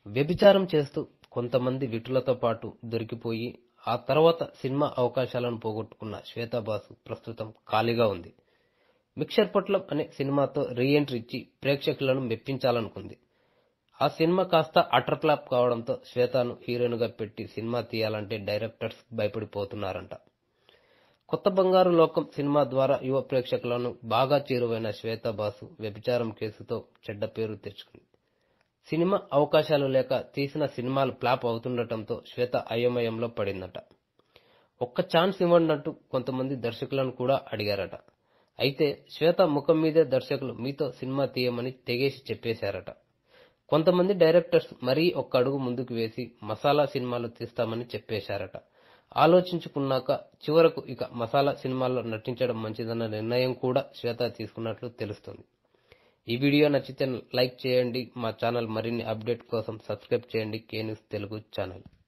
వ్యభిచారం చేస్తూ కొంతమంది విటులతో పాటు దొరికిపోయి ఆ తర్వాత సినిమా అవకాశాలను పోగొట్టుకున్న శ్వేతా బాసు ప్రస్తుతం ఖాళీగా ఉంది మిక్సర్ పొట్లం అనే సినిమాతో రీ ఎంట్రీ ఇచ్చి ప్రేక్షకులను మెప్పించాలనుకుంది ఆ సినిమా కాస్త అటర్ ఫ్లాప్ కావడంతో శ్వేతను హీరోయిన్గా పెట్టి సినిమా తీయాలంటే డైరెక్టర్స్ భయపడిపోతున్నారంట కొత్త బంగారు లోకం సినిమా ద్వారా యువ ప్రేక్షకులను బాగా చేరువైన శ్వేత బాసు వ్యభిచారం కేసుతో చెడ్డ పేరు తెచ్చుకుంది సినిమా అవకాశాలు లేక తీసిన సినిమాలు ఫ్లాప్ అవుతుండటంతో శ్వేత అయోమయంలో పడిందట ఒక్క ఛాన్స్ ఇవ్వండి అంటూ కొంతమంది దర్శకులను కూడా అడిగారట అయితే శ్వేత ముఖం మీదే దర్శకులు మీతో సినిమా తీయమని తెగేసి చెప్పేశారట కొంతమంది డైరెక్టర్స్ మరీ ఒక్క అడుగు ముందుకు వేసి మసాలా సినిమాలు తీస్తామని చెప్పేశారట ఆలోచించుకున్నాక చివరకు ఇక మసాలా సినిమాల్లో నటించడం మంచిదన్న నిర్ణయం కూడా శ్వేత తీసుకున్నట్లు తెలుస్తుంది ఈ వీడియో నచ్చితే లైక్ చేయండి మా ఛానల్ మరిన్ని అప్డేట్ కోసం సబ్స్క్రైబ్ చేయండి కే న్యూస్ తెలుగు ఛానల్